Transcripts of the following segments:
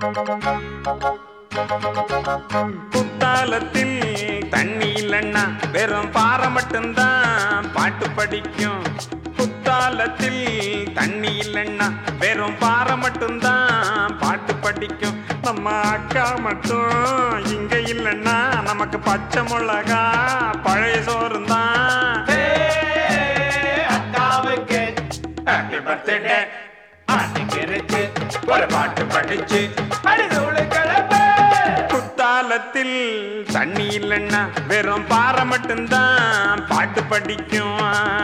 குத்தாலத்தில் தண்ணி இல்லைன்னா வெறும் பாறை மட்டும்தான் பாட்டு படிக்கும் குத்தாலத்தில் தண்ணி இல்லைன்னா வெறும் பாறை மட்டும்தான் பாட்டு படிக்கும் நம்ம அக்கா மட்டும் இங்க இல்லைன்னா நமக்கு பச்சை மிளகா பழைய சோறும் தான் அக்காவுக்கு ஹாப்பி பர்த்டே ஆட்டிக்கிருச்சு ஒரு பாட்டு படிச்சு அடிதூளு கிளம்பு குத்தாலத்தில் தண்ணி இல்லைன்னா வெறும் பாறை மட்டும்தான் பாட்டு படிக்கும்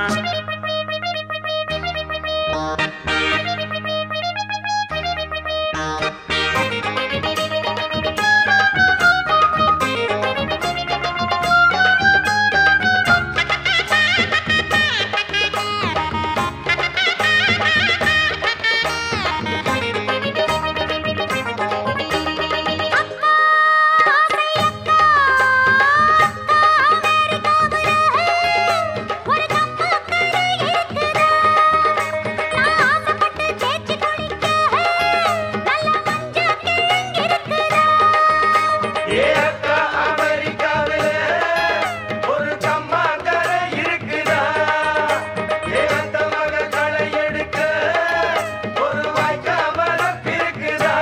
ஏ அக்கா அமெரிக்காவில ஒரு கம்மாக்கரை இருக்குதா ஏ அந்த மக களை எடுக்க ஒரு வாய்க்கா வரப்பு இருக்குதா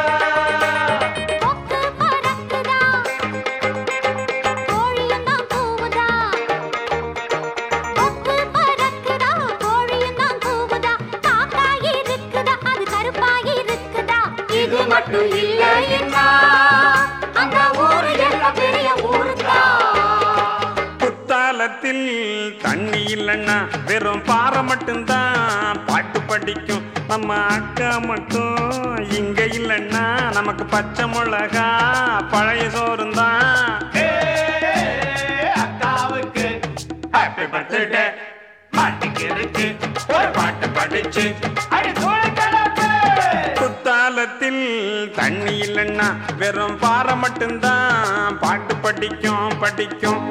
இது மட்டும் இல்லைன்னா அந்த ஊரு எல்லாம் பெரிய ஊருக்கா குத்தாலத்தில் தண்ணி இல்லைன்னா வெறும் பாறை மட்டும்தான் பாட்டு படிக்கும் நம்ம அக்கா மட்டும் இங்க இல்லைன்னா நமக்கு பச்சை மிளகா பழைய சோறும் தான் ஏ அக்காவுக்கு ஹாப்பி பர்த்டே மாட்டிக்கிருக்கு ஒரு பாட்டு படிச்சு அடிதூளு கிளம்பு குத்தாலத்தில் தண்ணி இல்லைன்னா வெறும் பாறை மட்டும்தான் பாட்டு படிக்கும் படிக்கும்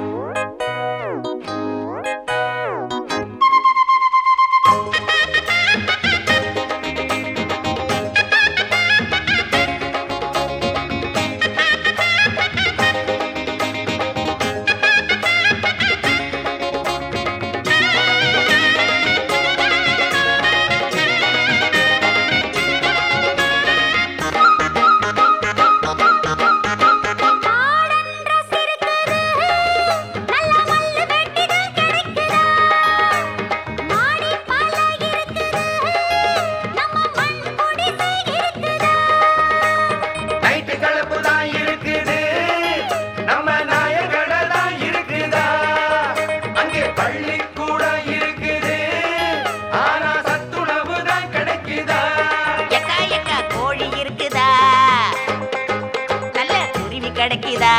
பாடன்ற சிறுகுது, நல்ல மல்லு வெட்டிதான் கிடைக்குதா? மாடி பல இருக்குது, நம்ம மண் குடிசை இருக்குதா? நைட்டு கலப்பு தான் இருக்குது நம்ம நாயகடை தான் இருக்குதா அங்கே பள்ளிக்கூடம் இருக்குது ஆனா சத்துணவு தான் கிடைக்குதா எக்கா எக்கா கோழி இருக்குதா நல்ல குருவி கிடைக்குதா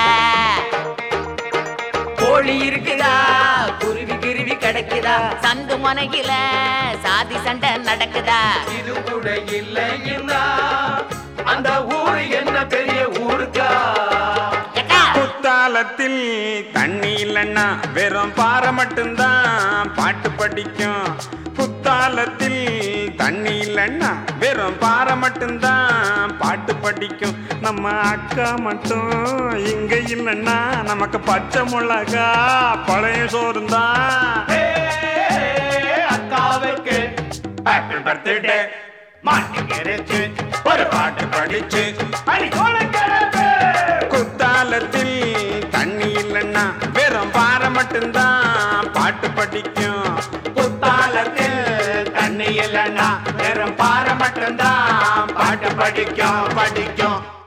கோழி இருக்குதா குருவி கிருவி கிடைக்குதா சந்து முனையில சாதி சண்டை நடக்குதா இது கூட இல்லைன்னா அந்த ஊரு என்ன பெரிய ஊருக்கா எக்கா குத்தாலத்தில் தண்ணி இல்லைன்னா வெறும் பாறை மட்டும்தான் பாட்டு படிக்கும் குத்தாலத்தில் தண்ணி இல்லைன்னா வெறும் பாறை மட்டும்தான் பாட்டு படிக்கும் நம்ம அக்கா மட்டும் இங்க இல்லைன்னா நமக்கு பச்சை மிளகா பழைய சோறும் தான் ஏ, அக்காவுக்கு ஹாப்பி பர்த்டே மாட்டிக்கிருச்சு ஒரு பாட்டு படிச்சு அடி கிளம்பு குத்தாலத்தில் தண்ணி இல்லைன்னா வெறும் பாறை மட்டும்தான் பாட்டு படிக்கும் குத்தாலத்தில் தண்ணி இல்லைன்னா வெறும் பாறை மட்டும்தான் பாட்டு படிக்கும் படிக்கும்